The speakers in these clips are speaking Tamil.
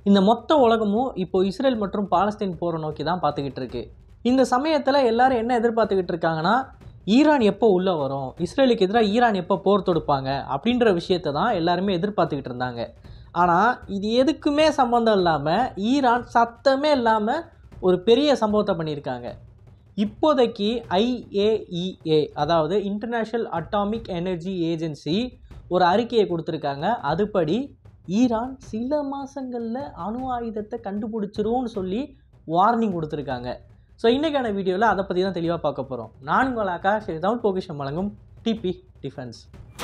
இந்த மொத்த உலகமும் இப்போ இஸ்ரேல் மற்றும் பாலஸ்தீன் போரை நோக்கி தான் பார்த்துக்கிட்டு இருக்கு இந்த சமயத்தில் எல்லாரும் என்ன எதிர்பார்த்துக்கிட்டு இருக்காங்கன்னா ஈரான் எப்போ உள்ளே வரும் இஸ்ரேலுக்கு எதிராக ஈரான் எப்போ போர் தொடுப்பாங்க அப்படின்ற விஷயத்தை தான் எல்லாருமே எதிர்பார்த்துக்கிட்டு இருந்தாங்க ஆனால் இது எதுக்குமே சம்மந்தம் இல்லாமல் ஈரான் சத்தமே இல்லாமல் ஒரு பெரிய சம்பவத்தை பண்ணியிருக்காங்க இப்போதைக்கு ஐஏஇஏ அதாவது இன்டர்நேஷ்னல் அட்டாமிக் எனர்ஜி ஏஜென்சி ஒரு அறிக்கையை கொடுத்துருக்காங்க அதுபடி ஈரான் சில மாதங்களில் அணு ஆயுதத்தை கண்டுபிடிச்சிருவோம்னு சொல்லி வார்னிங் கொடுத்துருக்காங்க ஸோ இன்றைக்கான வீடியோவில் அதை பற்றி தான் தெளிவாக பார்க்க போகிறோம் நான் உங்கள் ஆகாஷ் இது தமிழ் பொக்கிஷம் வழங்கும் டிபி டிஃபென்ஸ்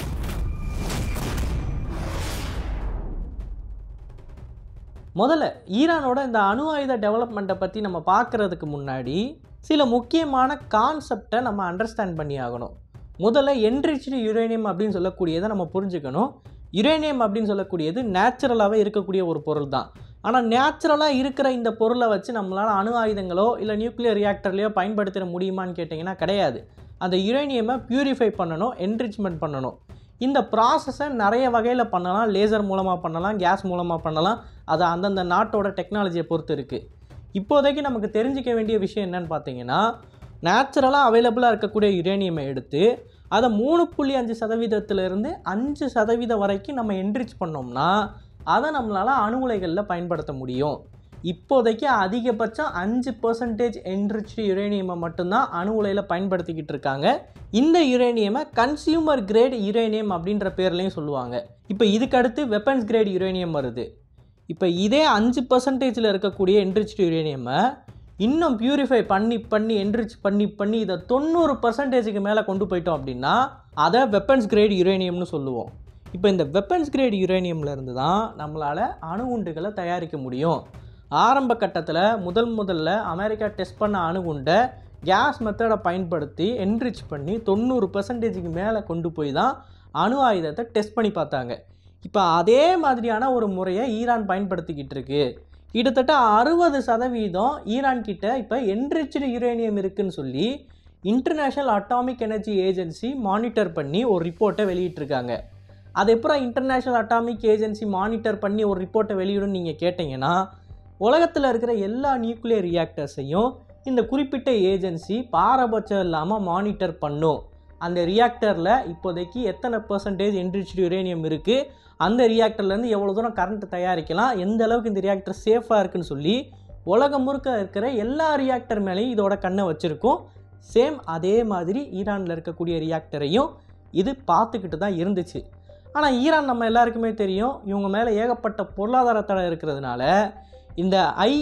முதல்ல ஈரானோட இந்த அணு ஆயுத டெவலப்மெண்ட்டை பற்றி நம்ம பார்க்குறதுக்கு முன்னாடி சில முக்கியமான கான்செப்டை நம்ம அண்டர்ஸ்டாண்ட் பண்ணி ஆகணும் முதல்ல என்ரிச்டு யுரேனியம் அப்படின்னு சொல்லக்கூடியதை நம்ம புரிஞ்சுக்கணும் யுரேனியம் அப்படின்னு சொல்லக்கூடியது நேச்சுரலாகவே இருக்கக்கூடிய ஒரு பொருள் தான் ஆனால் நேச்சுரலாக இருக்கிற இந்த பொருளை வச்சு நம்மளால் அணு ஆயுதங்களோ இல்லை நியூக்ளியர் ரியாக்டர்லையோ பயன்படுத்திட முடியுமான்னு கேட்டிங்கன்னா கிடையாது அந்த யுரேனியமை பியூரிஃபை பண்ணணும் என்ரிச்மெண்ட் பண்ணணும் இந்த ப்ராசஸை நிறைய வகையில் பண்ணலாம் லேசர் மூலமாக பண்ணலாம் கேஸ் மூலமாக பண்ணலாம் அது அந்தந்த நாட்டோட டெக்னாலஜியை பொறுத்து இருக்குது இப்போதைக்கு நமக்கு தெரிஞ்சிக்க வேண்டிய விஷயம் என்னன்னு பார்த்தீங்கன்னா நேச்சுரலாக அவைலபிளாக இருக்கக்கூடிய யுரேனியமை எடுத்து அதை மூணு புள்ளி அஞ்சு சதவீதத்திலிருந்து அஞ்சு சதவீதம் வரைக்கும் நம்ம என்ரிச் பண்ணோம்னா அதை நம்மளால் அணு உலைகளில் பயன்படுத்த முடியும் இப்போதைக்கு அதிகபட்சம் அஞ்சு பர்சன்டேஜ் என்ரிச்டு யுரேனியமை மட்டும்தான் அணு உலையில் பயன்படுத்திக்கிட்டு இருக்காங்க இந்த யுரேனியமை கன்சியூமர் கிரேட் யுரேனியம் அப்படின்ற பேர்லையும் சொல்லுவாங்க இப்போ இதுக்கு அடுத்து வெப்பன்ஸ் கிரேட் யுரேனியம் வருது இப்போ இதே அஞ்சு பர்சன்டேஜில் இருக்கக்கூடிய என்ரிச்டு யுரேனியமை இன்னும் பியூரிஃபை பண்ணி பண்ணி என்ரிச் பண்ணி பண்ணி இதை தொண்ணூறு பர்சன்டேஜுக்கு மேலே கொண்டு போயிட்டோம் அப்படின்னா அதை வெப்பன்ஸ் கிரேட் யுரேனியம்னு சொல்லுவோம் இப்போ இந்த வெப்பன்ஸ் கிரேட் யுரேனியம்லேருந்து தான் நம்மளால் அணுகுண்டுகளை தயாரிக்க முடியும் ஆரம்ப கட்டத்தில் முதல் முதல்ல அமெரிக்கா டெஸ்ட் பண்ண அணுகுண்டை கேஸ் மெத்தடை பயன்படுத்தி என்ரிச் பண்ணி தொண்ணூறு பர்சன்டேஜுக்கு மேலே கொண்டு போய் தான் அணு ஆயுதத்தை டெஸ்ட் பண்ணி பார்த்தாங்க இப்போ அதே மாதிரியான ஒரு முறையை ஈரான் பயன்படுத்திக்கிட்டு இருக்கு கிட்டத்தட்ட அறுபது சதவீதம் ஈரான் கிட்ட இப்போ என்ரிச்டு யுரேனியம் இருக்குன்னு சொல்லி international atomic energy agency monitor பண்ணி ஒரு ரிப்போர்ட்டை வெளியிட்டிருக்காங்க அது எப்பறம் இன்டர்நேஷ்னல் அட்டாமிக் ஏஜென்சி மானிட்டர் பண்ணி ஒரு ரிப்போர்ட்டை வெளியிடும்னு நீங்கள் கேட்டிங்கன்னா உலகத்தில் இருக்கிற எல்லா நியூக்ளியர் ரியாக்டர்ஸையும் இந்த குறிப்பிட்ட ஏஜென்சி பாரபட்சம் இல்லாமல் மானிட்டர் பண்ணும் அந்த ரியாக்டரில் இப்போதைக்கு எத்தனை பர்சன்டேஜ் என்ரிச்டு யுரேனியம் இருக்குது அந்த ரியாக்டர்லேருந்து எவ்வளோ தூரம் கரண்ட் தயாரிக்கலாம் எந்த அளவுக்கு இந்த ரியாக்டர் சேஃபாக இருக்குன்னு சொல்லி உலகம் முழுக்க இருக்கிற எல்லா ரியாக்டர் மேலேயும் இதோட கண்ணை வச்சுருக்கும் சேம் அதே மாதிரி ஈரானில் இருக்கக்கூடிய ரியாக்டரையும் இது பார்த்துக்கிட்டு தான் இருந்துச்சு ஆனால் ஈரான் நம்ம எல்லாருக்குமே தெரியும் இவங்க மேலே ஏகப்பட்ட பொருளாதார தடை இருக்கிறதுனால இந்த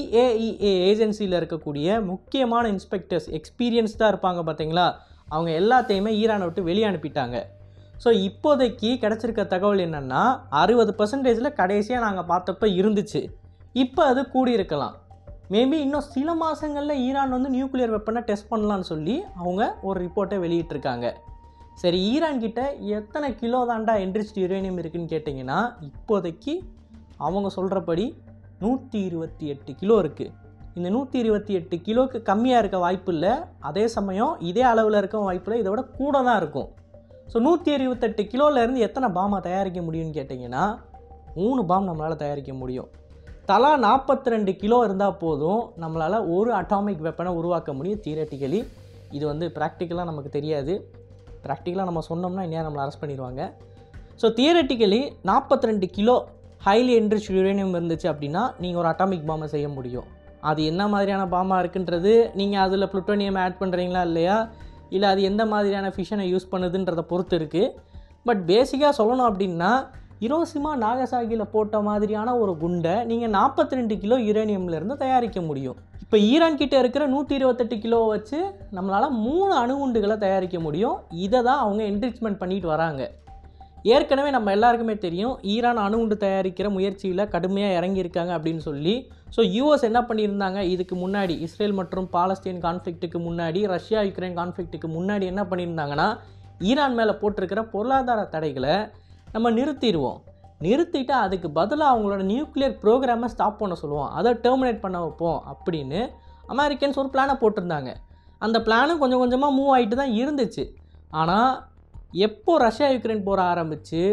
ஐஏஇஏ ஏஜென்சியில் இருக்கக்கூடிய முக்கியமான இன்ஸ்பெக்டர்ஸ் எக்ஸ்பீரியன்ஸ்டாக இருப்பாங்க பார்த்தீங்களா அவங்க எல்லாத்தையுமே ஈரானை விட்டு வெளியே அனுப்பிட்டாங்க ஸோ இப்போதைக்கு கிடச்சிருக்க தகவல் என்னென்னா அறுபது பர்சன்டேஜில் கடைசியாக நாங்கள் பார்த்தப்ப இருந்துச்சு இப்போ அது கூடியிருக்கலாம் மேபி இன்னும் சில மாதங்களில் ஈரான் வந்து நியூக்ளியர் வெப்பனை டெஸ்ட் பண்ணலான்னு சொல்லி அவங்க ஒரு ரிப்போர்ட்டை வெளியிட்டிருக்காங்க சரி ஈரான் கிட்ட எத்தனை கிலோ தாண்டா என்ரிச்டு யுரேனியம் இருக்குன்னு கேட்டிங்கன்னா இப்போதைக்கு அவங்க சொல்கிறபடி நூற்றி இருபத்தி எட்டு கிலோ இருக்குது இந்த நூற்றி இருபத்தி எட்டு கிலோவுக்கு கம்மியாக இருக்க வாய்ப்பு இல்லை அதே சமயம் இதே அளவில் இருக்க வாய்ப்பு இல்லை இதை விட கூட தான் இருக்கும் ஸோ நூற்றி இருபத்தெட்டு கிலோலேருந்து எத்தனை பாமை தயாரிக்க முடியும்னு கேட்டிங்கன்னா மூணு பாம் நம்மளால் தயாரிக்க முடியும் தலா நாற்பத்தி ரெண்டு கிலோ இருந்தால் போதும் நம்மளால் ஒரு அட்டாமிக் வெப்பனை உருவாக்க முடியும் தியரட்டிக்கலி இது வந்து ப்ராக்டிக்கலாக நமக்கு தெரியாது ப்ராக்டிக்கலாக நம்ம சொன்னோம்னா இன்னும் நம்மளை அரெஸ்ட் பண்ணிடுவாங்க ஸோ தியரட்டிக்கலி நாற்பத்தி ரெண்டு கிலோ ஹைலி என்ரிச் யுரேனியம் இருந்துச்சு அப்படின்னா நீங்கள் ஒரு அட்டாமிக் பாம்பை செய்ய முடியும் அது என்ன மாதிரியான பாமாக இருக்குன்றது நீங்கள் அதில் ப்ளூட்டோனியம் ஆட் பண்ணுறீங்களா இல்லையா இல்லை அது எந்த மாதிரியான ஃபிஷனை யூஸ் பண்ணுதுன்றதை பொறுத்து இருக்குது பட் பேசிக்காக சொல்லணும் அப்படின்னா இரோசிமா நாகசாகியில் போட்ட மாதிரியான ஒரு குண்டை நீங்கள் நாற்பத்தி ரெண்டு கிலோ யுரேனியம்லேருந்து தயாரிக்க முடியும் இப்போ ஈரான் கிட்ட இருக்கிற நூற்றி இருபத்தெட்டு கிலோவை வச்சு நம்மளால் மூணு அணுகுண்டுகளை தயாரிக்க முடியும் இதை தான் அவங்க என்ரிச்மெண்ட் பண்ணிட்டு வராங்க ஏற்கனவே நம்ம எல்லாருக்குமே தெரியும் ஈரான் அணுகுண்டு தயாரிக்கிற முயற்சியில் கடுமையாக இறங்கியிருக்காங்க அப்படின்னு சொல்லி ஸோ யூஎஸ் என்ன பண்ணியிருந்தாங்க இதுக்கு முன்னாடி இஸ்ரேல் மற்றும் பாலஸ்தீன் கான்ஃப்ளிக்ட்டுக்கு முன்னாடி ரஷ்யா யுக்ரைன் கான்ஃப்ளிக்ட்டுக்கு முன்னாடி என்ன பண்ணியிருந்தாங்கன்னா ஈரான் மேலே போட்டிருக்கிற பொருளாதார தடைகளை நம்ம நிறுத்திடுவோம் நிறுத்திட்டு அதுக்கு பதிலாக அவங்களோட நியூக்ளியர் ப்ரோக்ராமை ஸ்டாப் பண்ண சொல்லுவோம் அதை டெர்மினேட் பண்ண வைப்போம் அப்படின்னு அமெரிக்கன்ஸ் ஒரு பிளானை போட்டிருந்தாங்க அந்த பிளானும் கொஞ்சம் கொஞ்சமாக மூவ் ஆகிட்டு தான் இருந்துச்சு ஆனால் எப்போ ரஷ்யா யுக்ரைன் போற ஆரம்பித்து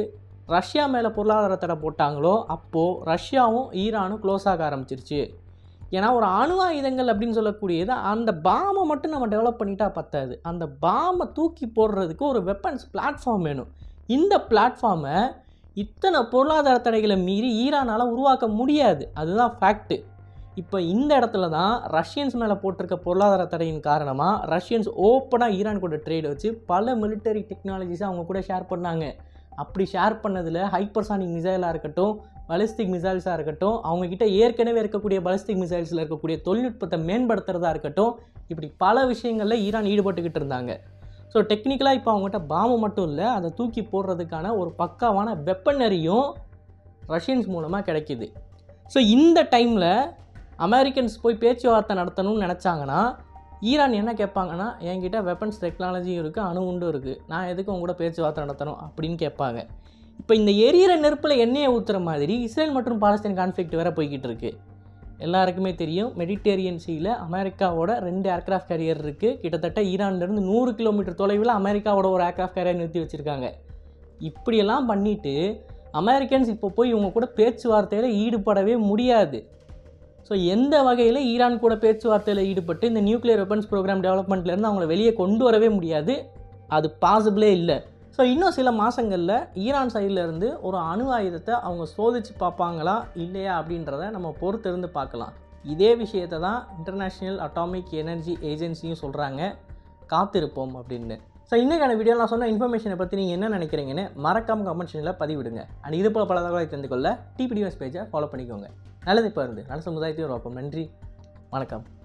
ரஷ்யா மேலே பொருளாதார தடை போட்டாங்களோ அப்போது ரஷ்யாவும் ஈரானும் க்ளோஸ் ஆக ஆரம்பிச்சிருச்சு ஏன்னா ஒரு அணு ஆயுதங்கள் அப்படின்னு சொல்லக்கூடியது அந்த பாமை மட்டும் நம்ம டெவலப் பண்ணிட்டா பத்தாது அந்த பாமை தூக்கி போடுறதுக்கு ஒரு வெப்பன்ஸ் பிளாட்ஃபார்ம் வேணும் இந்த பிளாட்ஃபார்மை இத்தனை பொருளாதார தடைகளை மீறி ஈரானால் உருவாக்க முடியாது அதுதான் ஃபேக்ட்டு இப்போ இந்த இடத்துல தான் ரஷ்யன்ஸ் மேலே போட்டிருக்க பொருளாதார தடையின் காரணமாக ரஷ்யன்ஸ் ஓப்பனாக ஈரான் கூட ட்ரேட் வச்சு பல மிலிட்டரி டெக்னாலஜிஸை அவங்க கூட ஷேர் பண்ணாங்க அப்படி ஷேர் பண்ணதில் ஹைப்பர்சானிக் மிசைலாக இருக்கட்டும் பலிஸ்டிக் மிசைல்ஸாக இருக்கட்டும் அவங்கக்கிட்ட ஏற்கனவே இருக்கக்கூடிய பலிஸ்டிக் மிசைல்ஸில் இருக்கக்கூடிய தொழில்நுட்பத்தை மேம்படுத்துறதா இருக்கட்டும் இப்படி பல விஷயங்களில் ஈரான் ஈடுபட்டுக்கிட்டு இருந்தாங்க ஸோ டெக்னிக்கலாக இப்போ அவங்ககிட்ட பாம்பு மட்டும் இல்லை அதை தூக்கி போடுறதுக்கான ஒரு பக்காவான வெப்பனரியும் ரஷ்யன்ஸ் மூலமாக கிடைக்கிது ஸோ இந்த டைமில் அமெரிக்கன்ஸ் போய் பேச்சுவார்த்தை நடத்தணும்னு நினச்சாங்கன்னா ஈரான் என்ன கேட்பாங்கன்னா என்கிட்ட வெப்பன்ஸ் டெக்னாலஜியும் இருக்குது அணு உண்டும் இருக்குது நான் எதுக்கு உங்க கூட பேச்சுவார்த்தை நடத்தணும் அப்படின்னு கேட்பாங்க இப்போ இந்த எரியிற நெருப்பில் எண்ணெயை ஊற்றுற மாதிரி இஸ்ரேல் மற்றும் பாலஸ்தீன் கான்ஃப்ளிக்ட் வேற போய்கிட்டு இருக்கு எல்லாருக்குமே தெரியும் மெடிட்டேரியன் சீல அமெரிக்காவோட ரெண்டு ஏர்க்ராஃப்ட் கேரியர் இருக்குது கிட்டத்தட்ட ஈரான்லேருந்து நூறு கிலோமீட்டர் தொலைவில் அமெரிக்காவோட ஒரு ஏர்க்ராஃப்ட் கேரியர் நிறுத்தி வச்சுருக்காங்க இப்படியெல்லாம் பண்ணிட்டு அமெரிக்கன்ஸ் இப்போ போய் இவங்க கூட பேச்சுவார்த்தையில் ஈடுபடவே முடியாது ஸோ எந்த வகையில் ஈரான் கூட பேச்சுவார்த்தையில் ஈடுபட்டு இந்த நியூக்ளியர் வெப்பன்ஸ் ப்ரோக்ராம் டெவலப்மெண்ட்லேருந்து அவங்கள வெளியே கொண்டு வரவே முடியாது அது பாசிபிளே இல்லை ஸோ இன்னும் சில மாதங்களில் ஈரான் சைடில் இருந்து ஒரு அணு ஆயுதத்தை அவங்க சோதித்து பார்ப்பாங்களா இல்லையா அப்படின்றத நம்ம பொறுத்திருந்து பார்க்கலாம் இதே விஷயத்தை தான் இன்டர்நேஷ்னல் அட்டாமிக் எனர்ஜி ஏஜென்சியும் சொல்கிறாங்க காத்திருப்போம் அப்படின்னு ஸோ இன்றைக்கான வீடியோ நான் சொன்ன இன்ஃபர்மேஷனை பற்றி நீங்கள் என்ன நினைக்கிறீங்கன்னு மறக்காம கமெண்ட் செக்ஷனில் பதிவிடுங்க அண்ட் இது போல பல தகவலை தெரிந்து கொள்ள டிபிடிஎஸ் பேஜை ஃபாலோ பண்ணிக்கோங்க நல்லது இப்போ இருந்து நல்ல சமுதாயத்தையும் உருவாக்கும் நன்றி வணக்கம்